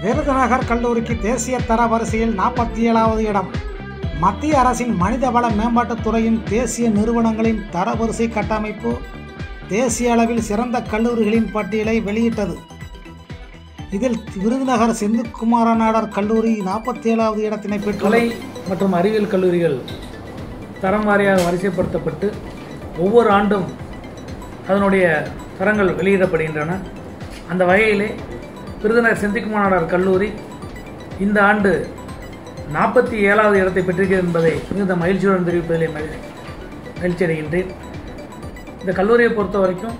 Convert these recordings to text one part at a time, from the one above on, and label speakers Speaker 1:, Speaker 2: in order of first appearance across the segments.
Speaker 1: விருதுநகர் கல்லூரிக்கு தேசிய தர வரிசையில் நாற்பத்தி ஏழாவது இடம் மத்திய அரசின் மனிதவள மேம்பாட்டுத் துறையின் தேசிய நிறுவனங்களின் தரவரிசை கட்டமைப்பு தேசிய அளவில் சிறந்த கல்லூரிகளின் பட்டியலை வெளியிட்டது இதில் விருதுநகர் செந்தில்குமாரநாடர் கல்லூரி நாற்பத்தி ஏழாவது இடத்தினை
Speaker 2: கலை
Speaker 1: பெற்றுள்ளது
Speaker 2: மற்றும் அறிவியல் கல்லூரிகள் தரம் வாரியாக வரிசைப்படுத்தப்பட்டு ஒவ்வொரு ஆண்டும் அதனுடைய தரங்கள் வெளியிடப்படுகின்றன அந்த வகையிலே விருதுநகர் செந்திக்குமாரனார் கல்லூரி இந்த ஆண்டு நாற்பத்தி ஏழாவது இடத்தை பெற்றிருக்கிறது என்பதை மிகுந்த மகிழ்ச்சியுடன் தெரிவிப்பதிலே மகிழ் மகிழ்ச்சி அடைகின்றேன் இந்த கல்லூரியை பொறுத்த வரைக்கும்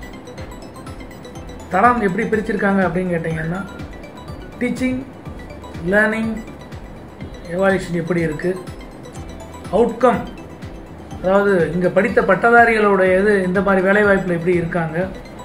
Speaker 2: தரம் எப்படி பிரிச்சிருக்காங்க அப்படின்னு கேட்டிங்கன்னா டீச்சிங் லேர்னிங் எவால்யூஷன் எப்படி இருக்குது அவுட்கம் அதாவது இங்கே படித்த பட்டதாரிகளுடைய இது இந்த மாதிரி வேலைவாய்ப்பில் எப்படி இருக்காங்க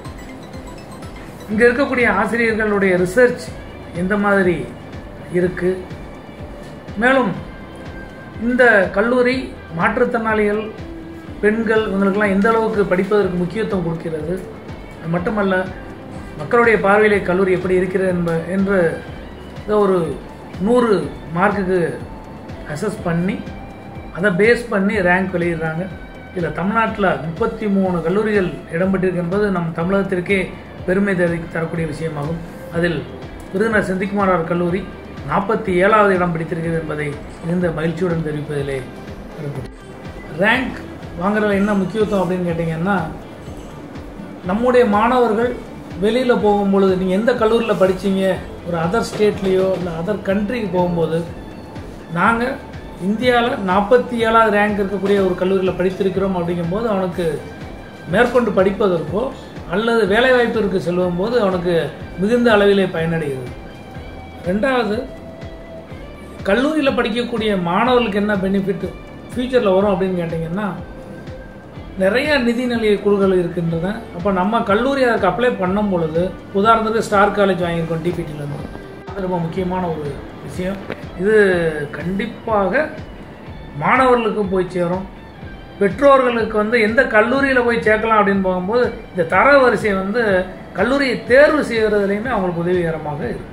Speaker 2: இங்கே இருக்கக்கூடிய ஆசிரியர்களுடைய ரிசர்ச் எந்த மாதிரி இருக்குது மேலும் இந்த கல்லூரி மாற்றுத்திறனாளிகள் பெண்கள் இவங்களுக்கெல்லாம் எந்த அளவுக்கு படிப்பதற்கு முக்கியத்துவம் கொடுக்கிறது அது மட்டுமல்ல மக்களுடைய பார்வையிலே கல்லூரி எப்படி இருக்கிறது என்ப என்று இதை ஒரு நூறு மார்க்குக்கு அசஸ் பண்ணி அதை பேஸ் பண்ணி ரேங்க் வெளியிடுறாங்க இதில் தமிழ்நாட்டில் முப்பத்தி மூணு கல்லூரிகள் இடம்பெற்றிருக்கு என்பது நம் தமிழகத்திற்கே பெருமை தரு தரக்கூடிய விஷயமாகும் அதில் விருதுநகர் செந்திக்குமாரார் கல்லூரி நாற்பத்தி ஏழாவது இடம் பிடித்திருக்கிறது என்பதை மிகுந்த மகிழ்ச்சியுடன் தெரிவிப்பதிலே விரும்புகிறேன். ரேங்க் வாங்குறதுல என்ன முக்கியத்துவம் அப்படின்னு கேட்டிங்கன்னா நம்முடைய மாணவர்கள் வெளியில் போகும்பொழுது நீங்கள் எந்த கல்லூரியில் படிச்சீங்க ஒரு அதர் ஸ்டேட்லேயோ இல்லை அதர் கண்ட்ரிக்கு போகும்போது நாங்கள் இந்தியாவில் நாற்பத்தி ஏழாவது ரேங்க் இருக்கக்கூடிய ஒரு கல்லூரியில் படித்திருக்கிறோம் அப்படிங்கும்போது அவனுக்கு மேற்கொண்டு படிப்பதற்கோ அல்லது வேலைவாய்ப்பிற்கு செல்லும் போது அவனுக்கு மிகுந்த அளவிலே பயனடைகிறது ரெண்டாவது கல்லூரியில் படிக்கக்கூடிய மாணவர்களுக்கு என்ன பெனிஃபிட் ஃப்யூச்சரில் வரும் அப்படின்னு கேட்டிங்கன்னா நிறைய நிதிநிலை குழுக்கள் இருக்கின்றன அப்போ நம்ம கல்லூரி அதுக்கு அப்ளை பண்ணும் பொழுது உதாரணத்துக்கு ஸ்டார் காலேஜ் வாங்கியிருக்கோம் டிபிடிலேருந்து அது ரொம்ப முக்கியமான ஒரு விஷயம் இது கண்டிப்பாக மாணவர்களுக்கும் போய் சேரும் பெற்றோர்களுக்கு வந்து எந்த கல்லூரியில் போய் சேர்க்கலாம் அப்படின்னு போகும்போது இந்த தர வரிசை வந்து கல்லூரியை தேர்வு செய்கிறதுலையுமே அவங்களுக்கு உதவிகரமாக இருக்கும்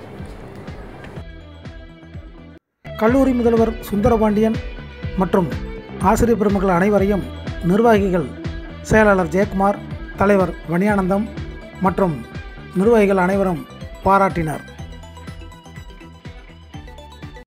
Speaker 1: கல்லூரி முதல்வர் சுந்தரபாண்டியன் மற்றும் ஆசிரியர் பெருமக்கள் அனைவரையும் நிர்வாகிகள் செயலாளர் ஜெயக்குமார் தலைவர் வணியானந்தம் மற்றும் நிர்வாகிகள் அனைவரும் பாராட்டினர்